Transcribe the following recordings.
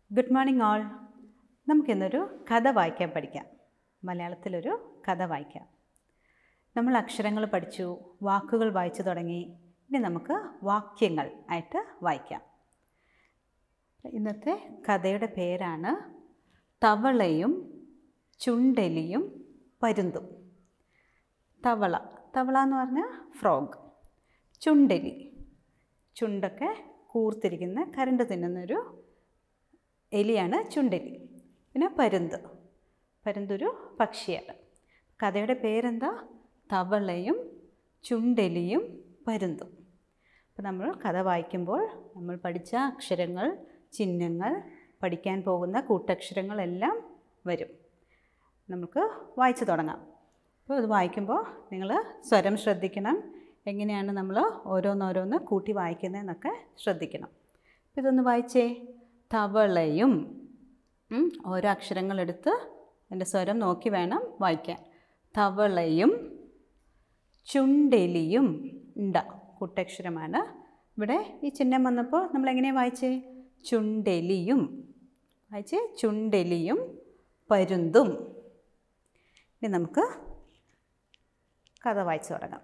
good morning all നമുക്കിന്നൊരു കഥ വായിക്കാൻ പഠിക്കാം മലയാളത്തിലൊരു കഥ വായിക്കാം നമ്മൾ അക്ഷരങ്ങൾ പഠിച്ചു വാക്കുകൾ വായിച്ചു തുടങ്ങി ഇനി നമുക്ക് വാക്യങ്ങൾ ആയിട്ട് വായിക്കാം ഇന്നത്തെ കഥയുടെ പേരാണ് തവളയും ചുണ്ടെലിയും പരുന്തും തവള തവള എന്ന് പറഞ്ഞാൽ ഫ്രോഗ് ചുണ്ടെലി ചുണ്ടൊക്കെ കൂർത്തിരിക്കുന്ന കരണ്ട് തിന്നുന്നൊരു എലിയാണ് ചുണ്ടെലി പിന്നെ പരുന്ത് പരുന്തൊരു പക്ഷിയാണ് കഥയുടെ പേരെന്താ തവളയും ചുണ്ടെലിയും പരുന്തും അപ്പോൾ നമ്മൾ കഥ വായിക്കുമ്പോൾ നമ്മൾ പഠിച്ച അക്ഷരങ്ങൾ ചിഹ്നങ്ങൾ പഠിക്കാൻ പോകുന്ന കൂട്ടക്ഷരങ്ങളെല്ലാം വരും നമുക്ക് വായിച്ചു തുടങ്ങാം അപ്പോൾ ഇത് വായിക്കുമ്പോൾ നിങ്ങൾ സ്വരം ശ്രദ്ധിക്കണം എങ്ങനെയാണ് നമ്മൾ ഓരോന്നോരോന്ന് കൂട്ടി വായിക്കുന്നതെന്നൊക്കെ ശ്രദ്ധിക്കണം അപ്പോൾ ഇതൊന്ന് വായിച്ചേ തവളയും ഉം, ഓരോ അക്ഷരങ്ങളെടുത്ത് എൻ്റെ സ്വരം നോക്കി വേണം വായിക്കാൻ തവളയും ചുണ്ടെലിയും ഉണ്ട കൂട്ടക്ഷരമാണ് ഇവിടെ ഈ ചിഹ്നം വന്നപ്പോൾ നമ്മൾ എങ്ങനെയാണ് വായിച്ചേ ചുണ്ടെലിയും വായിച്ചേ ചുണ്ടെലിയും പരുന്തും ഇനി നമുക്ക് കഥ വായിച്ചു തുടങ്ങാം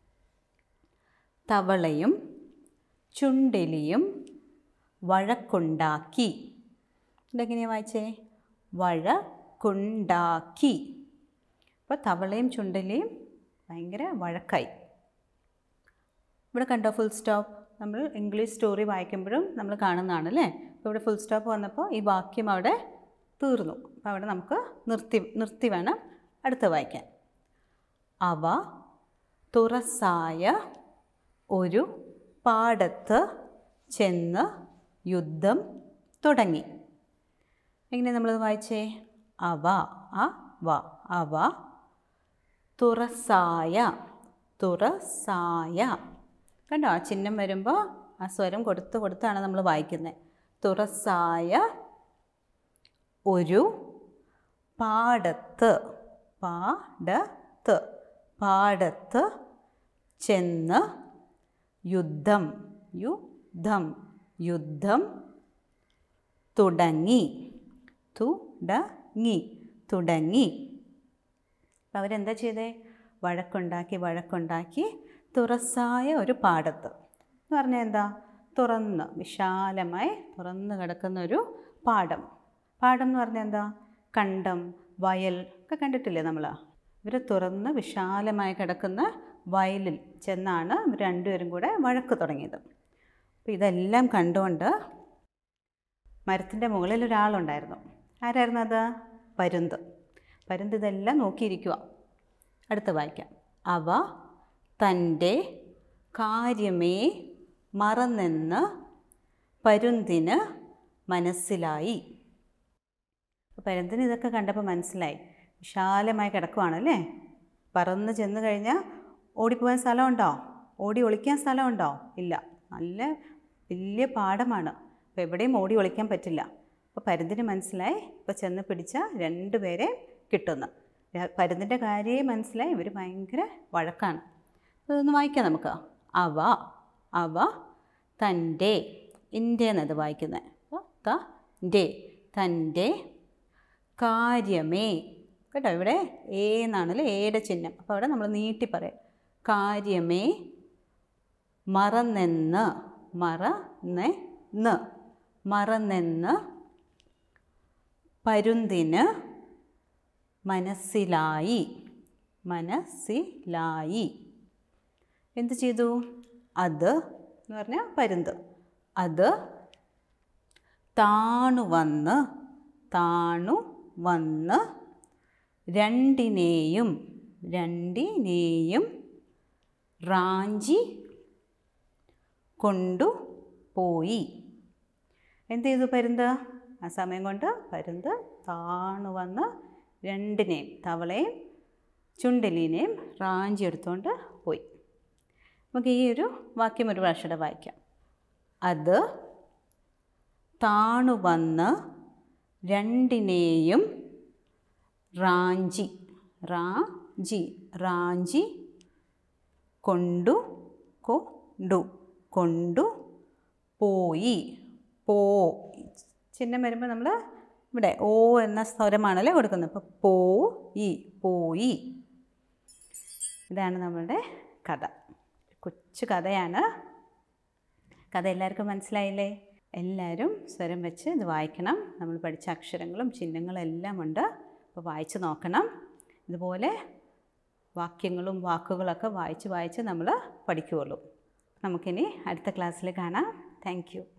തവളയും ചുണ്ടെലിയും വഴക്കുണ്ടാക്കി ഇതെങ്ങനെയാണ് വായിച്ചേ വഴക്കുണ്ടാക്കി അപ്പോൾ തവളയും ചുണ്ടലിയും ഭയങ്കര വഴക്കായി ഇവിടെ കണ്ടോ ഫുൾ സ്റ്റോപ്പ് നമ്മൾ ഇംഗ്ലീഷ് സ്റ്റോറി വായിക്കുമ്പോഴും നമ്മൾ കാണുന്നതാണ് അല്ലേ അപ്പോൾ ഇവിടെ ഫുൾ സ്റ്റോപ്പ് വന്നപ്പോൾ ഈ വാക്യം അവിടെ തീർന്നു അപ്പോൾ അവിടെ നമുക്ക് നിർത്തി നിർത്തി വേണം അടുത്ത് വായിക്കാൻ അവ തുറസായ ഒരു പാടത്ത് ചെന്ന് യുദ്ധം തുടങ്ങി എങ്ങനെ നമ്മളത് വായിച്ചേ അവ ആ വ അവ തുറസായ തുറസായ കണ്ടോ ആ ചിഹ്നം വരുമ്പോൾ ആ സ്വരം കൊടുത്ത് കൊടുത്താണ് നമ്മൾ വായിക്കുന്നത് തുറസായ ഒരു പാടത്ത് പാടത്ത് പാടത്ത് ചെന്ന് യുദ്ധം യുദ്ധം യുദ്ധം തുടങ്ങി തുടങ്ങി തുടങ്ങി അപ്പം അവരെന്താ ചെയ്തേ വഴക്കുണ്ടാക്കി വഴക്കുണ്ടാക്കി തുറസായ ഒരു പാടത്ത് എന്ന് പറഞ്ഞാൽ എന്താ തുറന്ന് വിശാലമായി തുറന്ന് കിടക്കുന്ന ഒരു പാടം പാടം എന്ന് പറഞ്ഞാൽ എന്താ കണ്ടം വയൽ ഒക്കെ കണ്ടിട്ടില്ലേ നമ്മൾ ഇവർ തുറന്ന് വിശാലമായി കിടക്കുന്ന വയലിൽ ചെന്നാണ് ഇവർ രണ്ടുപേരും കൂടെ വഴക്ക് തുടങ്ങിയത് അപ്പോൾ ഇതെല്ലാം കണ്ടുകൊണ്ട് മരത്തിൻ്റെ മുകളിൽ ഒരാളുണ്ടായിരുന്നു ആരായിരുന്നു അത് പരുന്ത് പരുന്ത് ഇതെല്ലാം നോക്കിയിരിക്കുക അടുത്ത് വായിക്കാം അവ തൻ്റെ കാര്യമേ മറന്നെന്ന് പരുന്തിന് മനസ്സിലായി അപ്പോൾ പരുന്തിന് ഇതൊക്കെ കണ്ടപ്പോൾ മനസ്സിലായി വിശാലമായി കിടക്കുവാണല്ലേ പറന്ന് ചെന്ന് കഴിഞ്ഞാൽ ഓടിപ്പോകാൻ സ്ഥലമുണ്ടോ ഓടി ഒളിക്കാൻ സ്ഥലമുണ്ടോ ഇല്ല നല്ല വലിയ പാടമാണ് അപ്പോൾ എവിടെയും ഓടി ഒളിക്കാൻ പറ്റില്ല അപ്പോൾ പരുന്തിന് മനസ്സിലായി ഇപ്പോൾ ചെന്ന് പിടിച്ച രണ്ട് പേരെ കിട്ടുന്നു ര- പരുന്തിൻ്റെ കാര്യമേ മനസ്സിലായി ഇവർ ഭയങ്കര വഴക്കാണ് അതൊന്ന് വായിക്കാം നമുക്ക് അവ അവ തൻ്റെ ഇൻ്റെ എന്നത് വായിക്കുന്നത് അപ്പോൾ തൻ്റെ തൻ്റെ കാര്യമേ കേട്ടോ ഇവിടെ ഏ എന്നാണല്ലോ ഏയുടെ ചിഹ്നം അപ്പോൾ അവിടെ നമ്മൾ നീട്ടി പറയാം കാര്യമേ മറന്നെന്ന് മറന്നെന്ന് മറന്നെന്ന് പരുന്തിന് മനസ്സിലായി മനസ്സിലായി എന്ത് ചെയ്തു അത് എന്ന് പറഞ്ഞാൽ പരുന്ത് അത് താണു വന്ന് താണു വന്ന് രണ്ടിനെയും രണ്ടിനെയും റാഞ്ചി കൊണ്ടുപോയി എന്ത് ചെയ്തു പരുന്ത് ആ സമയം കൊണ്ട് പരുന്ത് താണു വന്ന് രണ്ടിനെയും തവളയും ചുണ്ടലീനെയും റാഞ്ചി എടുത്തുകൊണ്ട് പോയി നമുക്ക് ഈ ഒരു വാക്യം ഒരു പ്രാവശ്യം വായിക്കാം അത് താണു വന്ന് രണ്ടിനെയും റാഞ്ചി റാഞ്ചി റാഞ്ചി കൊണ്ടു കൊണ്ടു കൊണ്ടു പോയി പോ ചിഹ്നം വരുമ്പോൾ നമ്മൾ ഇവിടെ ഓ എന്ന സ്വരമാണല്ലേ കൊടുക്കുന്നത് അപ്പോൾ പോ ഈ പോയി ഇതാണ് നമ്മളുടെ കഥ കൊച്ചു കഥയാണ് കഥ എല്ലാവർക്കും മനസ്സിലായില്ലേ എല്ലാവരും സ്വരം വെച്ച് ഇത് വായിക്കണം നമ്മൾ പഠിച്ച അക്ഷരങ്ങളും ചിഹ്നങ്ങളും എല്ലാം ഉണ്ട് അപ്പോൾ വായിച്ച് നോക്കണം ഇതുപോലെ വാക്യങ്ങളും വാക്കുകളൊക്കെ വായിച്ച് വായിച്ച് നമ്മൾ പഠിക്കുകയുള്ളൂ നമുക്കിനി അടുത്ത ക്ലാസ്സിൽ കാണാം താങ്ക് യു